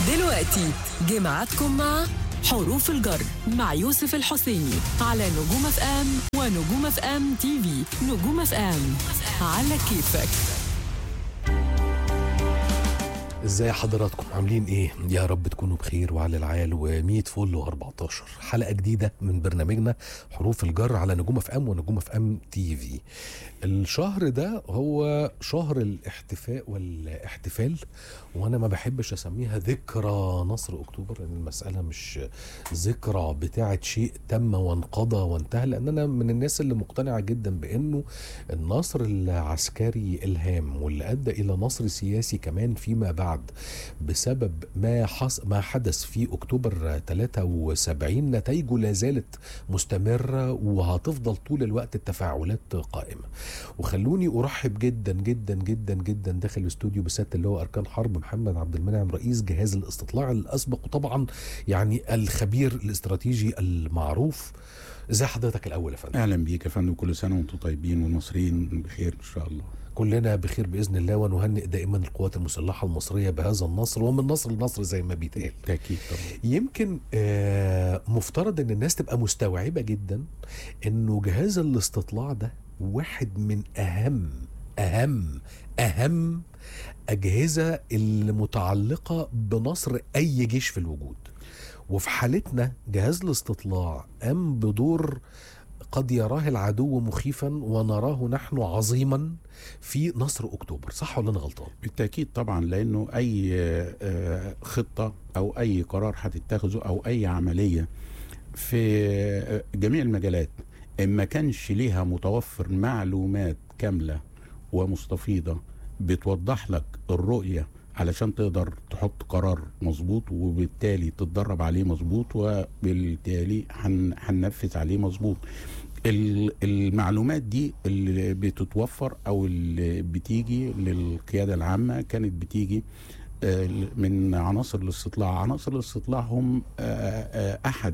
دلوقتي جمعتكم مع حروف الجر مع يوسف الحسيني على نجوم اف ام ونجوم اف ام تي في نجوم اف ام على كيفك ازاي حضراتكم عاملين ايه يا رب تكونوا بخير وعلى العال و100 فل و14 حلقه جديده من برنامجنا حروف الجر على نجوم اف ام ونجوم اف ام تي في الشهر ده هو شهر الاحتفاء والاحتفال وانا ما بحبش اسميها ذكرى نصر اكتوبر لان المساله مش ذكرى بتاعه شيء تم وانقضى وانتهى لان انا من الناس اللي مقتنعه جدا بانه النصر العسكري الهام واللي ادى الى نصر سياسي كمان فيما بعد بسبب ما حص ما حدث في اكتوبر 73 نتائجه لا زالت مستمره وهتفضل طول الوقت التفاعلات قائمه وخلوني ارحب جدا جدا جدا جدا داخل الاستوديو بسياده اللي هو اركان حرب محمد عبد المنعم رئيس جهاز الاستطلاع الاسبق وطبعا يعني الخبير الاستراتيجي المعروف ازي حضرتك الاول يا فندم اهلا بيك يا فندم كل سنه وانتم طيبين والمصريين بخير ان شاء الله كلنا بخير باذن الله ونهنئ دائما القوات المسلحه المصريه بهذا النصر ومن نصر لنصر زي ما بيتقال تاكيد طبعا يمكن آه مفترض ان الناس تبقى مستوعبه جدا انه جهاز الاستطلاع ده واحد من اهم اهم اهم اجهزه المتعلقه بنصر اي جيش في الوجود وفي حالتنا جهاز الاستطلاع قام بدور قد يراه العدو مخيفا ونراه نحن عظيما في نصر اكتوبر صح ولا انا غلطان بالتاكيد طبعا لانه اي آه، خطه او اي قرار هتتخذه او اي عمليه في آه، جميع المجالات ان ما كانش ليها متوفر معلومات كامله ومستفيضه بتوضح لك الرؤيه علشان تقدر تحط قرار مظبوط وبالتالي تتدرب عليه مظبوط وبالتالي هن- هننفذ عليه مظبوط ال- المعلومات دي اللي بتتوفر او اللي بتيجي للقياده العامه كانت بتيجي آه، من عناصر الاستطلاع عناصر الاستطلاع هم آه، آه، احد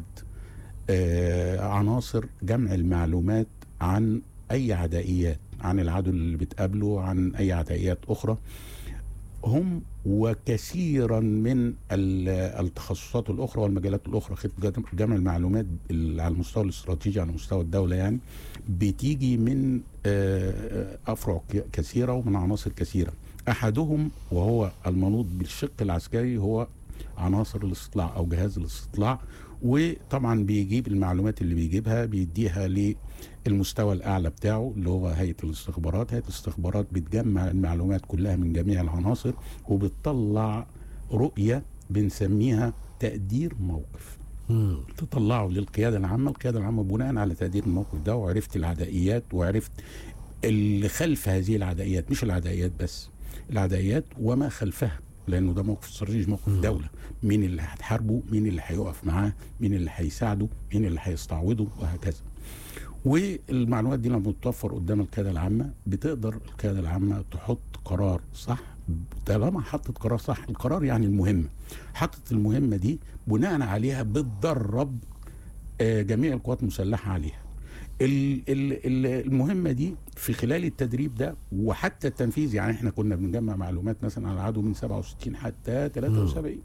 آه، عناصر جمع المعلومات عن اي عدائيات عن العدو اللي بتقابله عن اي عدائيات اخرى هم وكثيرا من ال- التخصصات الاخرى والمجالات الاخرى خدمه جمع المعلومات ال- على المستوى الاستراتيجي على مستوى الدوله يعني بتيجي من آه، افرع ك- كثيره ومن عناصر كثيره احدهم وهو المنوط بالشق العسكري هو عناصر الاستطلاع او جهاز الاستطلاع وطبعا بيجيب المعلومات اللي بيجيبها بيديها للمستوى الاعلى بتاعه اللي هو هيئه الاستخبارات هيئه الاستخبارات بتجمع المعلومات كلها من جميع العناصر وبتطلع رؤيه بنسميها تقدير موقف مم. تطلعه للقياده العامه القياده العامه بناء على تقدير الموقف ده وعرفت العدائيات وعرفت اللي خلف هذه العدائيات مش العدائيات بس العدائيات وما خلفها لانه ده موقف استراتيجي موقف مم. دوله مين اللي هتحاربه مين اللي هيقف معاه مين اللي هيساعده مين اللي هيستعوضه وهكذا والمعلومات دي لما بتتوفر قدام القياده العامه بتقدر القياده العامه تحط قرار صح طالما حطت قرار صح القرار يعني المهمه حطت المهمه دي بناء عليها بتدرب آه، جميع القوات المسلحه عليها ال- ال- ال- المهمه دي في خلال التدريب ده وحتى التنفيذ يعني احنا كنا بنجمع معلومات مثلا على العدو من 67 حتى 73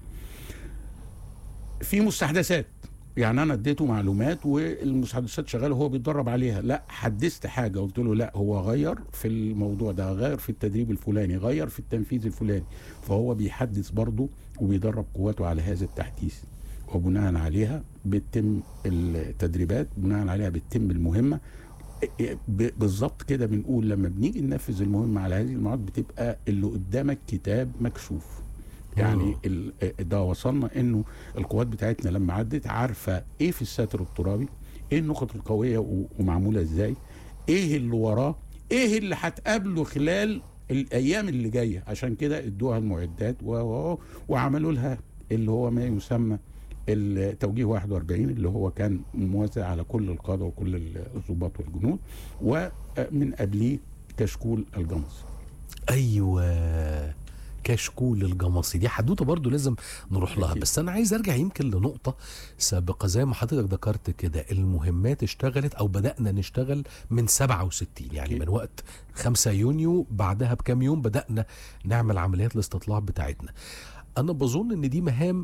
في مستحدثات يعني انا اديته معلومات والمستحدثات شغاله وهو بيتدرب عليها لا حدثت حاجه قلت له لا هو غير في الموضوع ده غير في التدريب الفلاني غير في التنفيذ الفلاني فهو بيحدث برضه وبيدرب قواته على هذا التحديث وبناء عليها بتتم التدريبات بناء عليها بتتم المهمه ب- بالظبط كده بنقول لما بنيجي ننفذ المهمه على هذه المواد بتبقى اللي قدامك كتاب مكشوف يعني مم. ال- ده وصلنا انه القوات بتاعتنا لما عدت عارفه ايه في الساتر الترابي ايه النقط القويه و- ومعموله ازاي ايه اللي وراه ايه اللي هتقابله خلال الايام اللي جايه عشان كده ادوها المعدات و- و- وعملوا لها اللي هو ما يسمى التوجيه 41 اللي هو كان موزع على كل القاده وكل الضباط والجنود ومن قبليه كشكول الجمص ايوه كشكول الجمصي دي حدوته برضو لازم نروح لها أكيد. بس انا عايز ارجع يمكن لنقطه سابقه زي ما حضرتك ذكرت كده المهمات اشتغلت او بدانا نشتغل من 67 يعني أكيد. من وقت 5 يونيو بعدها بكام يوم بدانا نعمل عمليات الاستطلاع بتاعتنا انا بظن ان دي مهام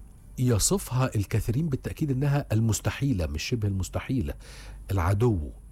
يصفها الكثيرين بالتاكيد انها المستحيله مش شبه المستحيله العدو